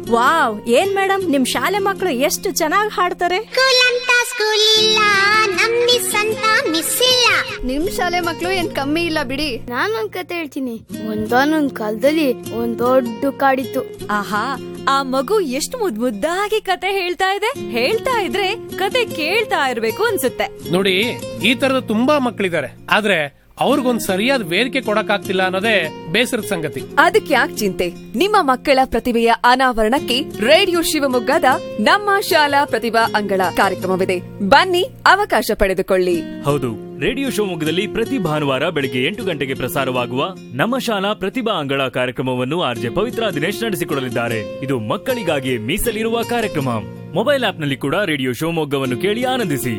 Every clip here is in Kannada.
ವಾವ್ ಏನ್ ಮೇಡಮ್ ನಿಮ್ ಶಾಲೆ ಮಕ್ಕಳು ಎಷ್ಟು ಚೆನ್ನಾಗಿ ಹಾಡ್ತಾರೆ ಸ್ಕೂಲ್ ಅಂತ ಸ್ಕೂಲ್ ಇಲ್ಲ ನಮ್ ಮಿಸ್ ಅಂತ ಮಿಸ್ ಇಲ್ಲ ನಿಮ್ ಶಾಲೆ ಮಕ್ಳು ಏನ್ ಕಮ್ಮಿ ಇಲ್ಲ ಬಿಡಿ ನಾನೊಂದ್ ಕತೆ ಹೇಳ್ತೀನಿ ಒಂದಾನೊಂದ್ ಕಾಲದಲ್ಲಿ ಒಂದ್ ದೊಡ್ಡ ಕಾಡಿತ್ತು ಆಹಾ ಆ ಮಗು ಎಷ್ಟು ಮುದ್ ಮುದ್ದಾಗಿ ಕತೆ ಹೇಳ್ತಾ ಇದೆ ಹೇಳ್ತಾ ಇದ್ರೆ ಕತೆ ಕೇಳ್ತಾ ಇರ್ಬೇಕು ಅನ್ಸುತ್ತೆ ನೋಡಿ ಈ ತರದ ತುಂಬಾ ಮಕ್ಕಳಿದ್ದಾರೆ ಆದ್ರೆ ಅವ್ರಿಗೊಂದ್ ಸರಿಯಾದ ವೇದಿಕೆ ಕೊಡಕ್ಕಾಗ್ತಿಲ್ಲ ಅನ್ನೋದೇ ಬೇಸರದ ಸಂಗತಿ ಅದಕ್ಕೆ ಯಾಕೆ ಚಿಂತೆ ನಿಮ್ಮ ಮಕ್ಕಳ ಪ್ರತಿಭೆಯ ಅನಾವರಣಕ್ಕೆ ರೇಡಿಯೋ ಶಿವಮೊಗ್ಗದ ನಮ್ಮ ಶಾಲಾ ಪ್ರತಿಭಾ ಅಂಗಳ ಕಾರ್ಯಕ್ರಮವಿದೆ ಬನ್ನಿ ಅವಕಾಶ ಪಡೆದುಕೊಳ್ಳಿ ಹೌದು ರೇಡಿಯೋ ಶಿವಮೊಗ್ಗದಲ್ಲಿ ಪ್ರತಿ ಭಾನುವಾರ ಬೆಳಗ್ಗೆ ಎಂಟು ಗಂಟೆಗೆ ಪ್ರಸಾರವಾಗುವ ನಮ್ಮ ಶಾಲಾ ಪ್ರತಿಭಾ ಅಂಗಳ ಕಾರ್ಯಕ್ರಮವನ್ನು ಆರ್ಜೆ ಪವಿತ್ರ ದಿನೇಶ್ ನಡೆಸಿಕೊಡಲಿದ್ದಾರೆ ಇದು ಮಕ್ಕಳಿಗಾಗಿ ಮೀಸಲಿರುವ ಕಾರ್ಯಕ್ರಮ ಮೊಬೈಲ್ ಆಪ್ನಲ್ಲಿ ಕೂಡ ರೇಡಿಯೋ ಶಿವಮೊಗ್ಗವನ್ನು ಕೇಳಿ ಆನಂದಿಸಿ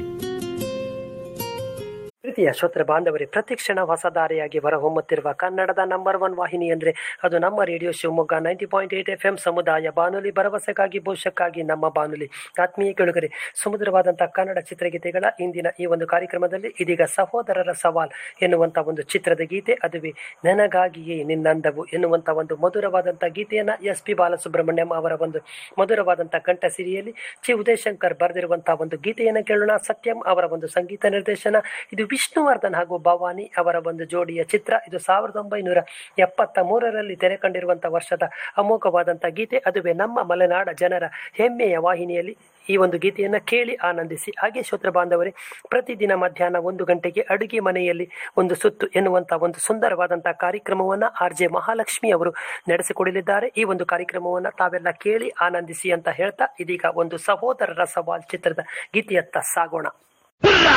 ಪ್ರೀತಿಯ ಶ್ರೋತೃ ಬಾಂಧವರೇ ಪ್ರತಿಕ್ಷಣ ಹೊಸ ದಾರಿಯಾಗಿ ಹೊರಹೊಮ್ಮುತ್ತಿರುವ ಕನ್ನಡದ ನಂಬರ್ ಒನ್ ವಾಹಿನಿ ಅಂದ್ರೆ ಅದು ನಮ್ಮ radio Shivamogga ninety point eight F M ಸಮುದಾಯ ಬಾನುಲಿ ಭರವಸೆಗಾಗಿ ಭವಿಷ್ಯಕ್ಕಾಗಿ ನಮ್ಮ ಬಾನುಲಿ ಆತ್ಮೀಯ ಕೆಳಗರೆ ಸುಮಧುರವಾದಂತಹ ಕನ್ನಡ ಚಿತ್ರಗೀತೆಗಳ ಇಂದಿನ ಈ ಒಂದು ಕಾರ್ಯಕ್ರಮದಲ್ಲಿ ಇದೀಗ ಸಹೋದರರ ಸವಾಲ್ ಎನ್ನುವಂತ ಒಂದು ಚಿತ್ರದ ಗೀತೆ ಅದುವೇ ನನಗಾಗಿಯೇ ನಿನ್ನಂದವು ಎನ್ನುವಂತ ಒಂದು ಮಧುರವಾದಂಥ ಗೀತೆಯನ್ನ ಎಸ್ ಪಿ ಬಾಲಸುಬ್ರಹ್ಮಣ್ಯಂ ಅವರ ಒಂದು ಮಧುರವಾದಂಥ ಕಂಠ ಸಿರಿಯಲ್ಲಿ ಚಿ ಉದಯಶಂಕರ್ ಬರೆದಿರುವಂತಹ ಒಂದು ಗೀತೆಯನ್ನು ಕೇಳೋಣ ಸತ್ಯಂ ಅವರ ಒಂದು ಸಂಗೀತ ನಿರ್ದೇಶನ ಇದು ವಿಷ್ಣುವರ್ಧನ್ ಹಾಗೂ ಭವಾನಿ ಅವರ ಒಂದು ಜೋಡಿಯ ಚಿತ್ರ ಇದು ಸಾವಿರದ ಒಂಬೈನೂರ ಎಪ್ಪತ್ತ ಮೂರರಲ್ಲಿ ತೆರೆ ಕಂಡಿರುವಂತಹ ವರ್ಷದ ಅಮೋಘವಾದಂಥ ಗೀತೆ ಅದುವೇ ನಮ್ಮ ಮಲೆನಾಡ ಜನರ ಹೆಮ್ಮೆಯ ವಾಹಿನಿಯಲ್ಲಿ ಈ ಒಂದು ಗೀತೆಯನ್ನು ಕೇಳಿ ಆನಂದಿಸಿ ಹಾಗೆ ಶ್ರೋತ್ರ ಬಾಂಧವರೇ ಪ್ರತಿದಿನ ಮಧ್ಯಾಹ್ನ ಒಂದು ಗಂಟೆಗೆ ಅಡುಗೆ ಮನೆಯಲ್ಲಿ ಒಂದು ಸುತ್ತು ಎನ್ನುವಂಥ ಒಂದು ಸುಂದರವಾದಂತಹ ಕಾರ್ಯಕ್ರಮವನ್ನು ಆರ್ ಜೆ ಮಹಾಲಕ್ಷ್ಮಿ ಅವರು ನಡೆಸಿಕೊಡಲಿದ್ದಾರೆ ಈ ಒಂದು ಕಾರ್ಯಕ್ರಮವನ್ನು ತಾವೆಲ್ಲ ಕೇಳಿ ಆನಂದಿಸಿ ಅಂತ ಹೇಳ್ತಾ ಇದೀಗ ಒಂದು ಸಹೋದರರ ಸವಾಲ್ ಚಿತ್ರದ ಗೀತೆಯತ್ತ ಸಾಗೋಣ